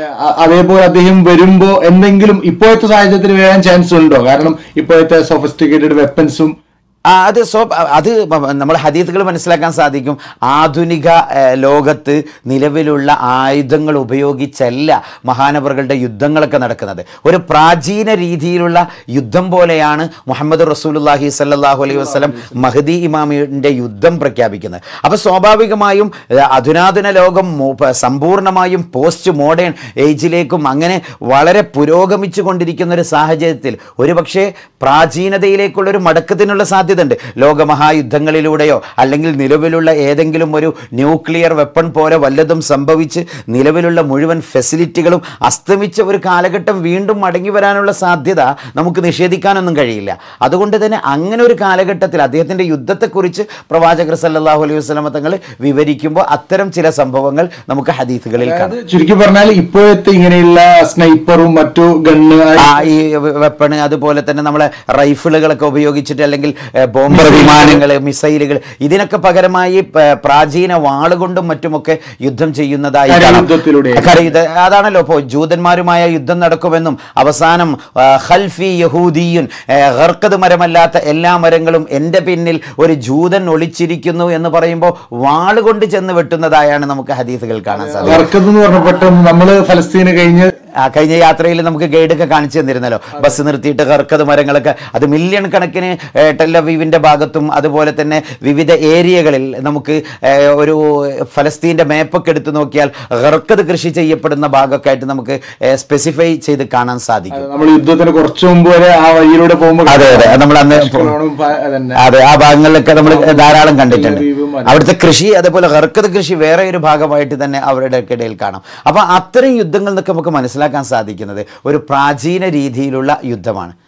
അ- അതേപോലെ അദ്ദേഹം വരുമ്പോ എന്തെങ്കിലും ഇപ്പോഴത്തെ സാഹചര്യത്തിൽ വരാൻ ചാൻസ് ഉണ്ടോ കാരണം ഇപ്പോഴത്തെ സൊഫിസ്റ്റിക്കേറ്റഡ് വെപ്പൺസും ആ, അത് സോ അത് നമ്മൾ ഹദീത്തുകൾ മനസ്സിലാക്കാൻ സാധിക്കും ആധുനിക ഏഹ്, ലോകത്ത് നിലവിലുള്ള ആയുധങ്ങൾ ഉപയോഗിച്ചല്ല മഹാനവറുകളുടെ യുദ്ധങ്ങളൊക്കെ നടക്കുന്നത് ഒരു പ്രാചീന രീതിയിലുള്ള യുദ്ധം പോലെയാണ് മുഹമ്മദ് റസൂലുല്ലാഹി സല്ലാഹു അലൈഹി വസ്ലം മഹദി ഇമാമിൻ്റെ യുദ്ധം പ്രഖ്യാപിക്കുന്നത് അപ്പോൾ സ്വാഭാവികമായും ഏഹ്, അധുനാതന ലോകം മു- പ- സമ്പൂർണ്ണമായും പോസ്റ്റ് മോഡേൺ ഏജിലേക്കും അങ്ങനെ വളരെ പുരോഗമിച്ചു കൊണ്ടിരിക്കുന്ന ഒരു സാഹചര്യത്തിൽ ഒരുപക്ഷെ പ്രാചീനതയിലേക്കുള്ള ഒരു മടക്കത്തിനുള്ള സാധ്യതയുണ്ട് ലോകമഹായുദ്ധങ്ങളിലൂടെയോ അല്ലെങ്കിൽ നിലവിലുള്ള ഏതെങ്കിലും ഒരു ന്യൂക്ലിയർ വെപ്പൺ പോലെ വല്ലതും സംഭവിച്ച് നിലവിലുള്ള മുഴുവൻ ഫെസിലിറ്റികളും അസ്തമിച്ച ഒരു കാലഘട്ടം വീണ്ടും മടങ്ങി വരാനുള്ള സാധ്യത നമുക്ക് നിഷേധിക്കാനൊന്നും കഴിയില്ല അതുകൊണ്ട് തന്നെ അങ്ങനെ ഒരു കാലഘട്ടത്തിൽ അദ്ദേഹത്തിൻ്റെ യുദ്ധത്തെക്കുറിച്ച് പ്രവാചകർ സല്ലല്ലാഹു അലൈഹി വസല്ലമ തങ്ങൾ വിവരിക്കുമ്പോൾ അത്തരം ചില സംഭവങ്ങൾ നമുക്ക് ഹദീസുകളിൽ കാണാം അത് ചുരുക്കി പറഞ്ഞാൽ ഇപ്പോഴത്തെ ഇങ്ങനെയുള്ള സ്നൈപ്പറും മറ്റു ഗണ്ണ് ആ ഈ വെപ്പണ് അതുപോലെ തന്നെ നമ്മളെ റൈഫിളുകളൊക്കെ ഉപയോഗിച്ചിട്ട് അല്ലെങ്കിൽ ഏഹ്, ബോംബർ വിമാനങ്ങൾ മിസൈലുകൾ ഇതിനൊക്കെ പകരമായി പ- പ്രാചീന വാളുകൊണ്ടും മറ്റുമൊക്കെ യുദ്ധം ചെയ്യുന്നതായി കാണാം. കരയുദ്ധത്തിലൂടെ. കരയുദ്ധ അതാണല്ലോ ഇപ്പോൾ ജൂതന്മാരുമായ യുദ്ധം നടക്കുമെന്നും അവസാനം ആ, ഖൽഫി യഹൂദിയുൻ ഏ, ഗർക്കത് മരമല്ലാത്ത എല്ലാ മരങ്ങളും എൻ്റെ പിന്നിൽ ഒരു ജൂതൻ ഒളിച്ചിരിക്കുന്നു എന്ന് പറയുമ്പോൾ വാളുകൊണ്ട് ചെന്ന് വെട്ടുന്നതായാണ് നമുക്ക് ഹദീസുകൾ കാണാൻ സാധിക്കും വർക്കത്ത് എന്ന് പറഞ്ഞ പെട്ടെന്ന് നമ്മള് ഫലസ്തീന് കഴിഞ്ഞ് ആ കഴിഞ്ഞ യാത്രയിൽ നമുക്ക് ഗൈഡൊക്കെ കാണിച്ചു തന്നിരുന്നല്ലോ ബസ് നിർത്തിയിട്ട് കർക്കത് മരങ്ങളൊക്കെ അത് മില്യൺ കണക്കിന് ഏ, ടെല്ലവീവിൻ്റെ ഭാഗത്തും അതുപോലെ തന്നെ വിവിധ ഏരിയകളിൽ നമുക്ക് ഏ, ഒരു ഫലസ്തീൻ്റെ മാപ്പൊക്കെ എടുത്ത് നോക്കിയാൽ ഹർക്കത് കൃഷി ചെയ്യപ്പെടുന്ന ഭാഗമൊക്കെ ആയിട്ട് നമുക്ക് സ്പെസിഫൈ ചെയ്ത് കാണാൻ സാധിക്കും നമ്മൾ യുദ്ധത്തിന് കുറച്ചു മുമ്പ് വരെ ആ വഴിയിലൂടെ പോകുമ്പോൾ അതെ അതെ നമ്മൾ അന്ന് അഷ്കലോണും പ- അതന്നെ. അതെ ആ ഭാഗങ്ങളിലൊക്കെ നമ്മൾ ധാരാളം കണ്ടിട്ടുണ്ട് ടെല്ലവീവും അതെ. അവിടുത്തെ കൃഷി അതേപോലെ ഹർക്കത് കൃഷി വേറെ ഒരു ഭാഗമായിട്ട് തന്നെ അവരുടെ ഇടയിൽ കാണാം അപ്പോൾ അത്തരം യുദ്ധങ്ങൾ എന്നൊക്കെ നമുക്ക് മനസ്സിലാക്കാൻ സാധിക്കുന്നത് ഒരു പ്രാചീന രീതിയിലുള്ള യുദ്ധമാണ്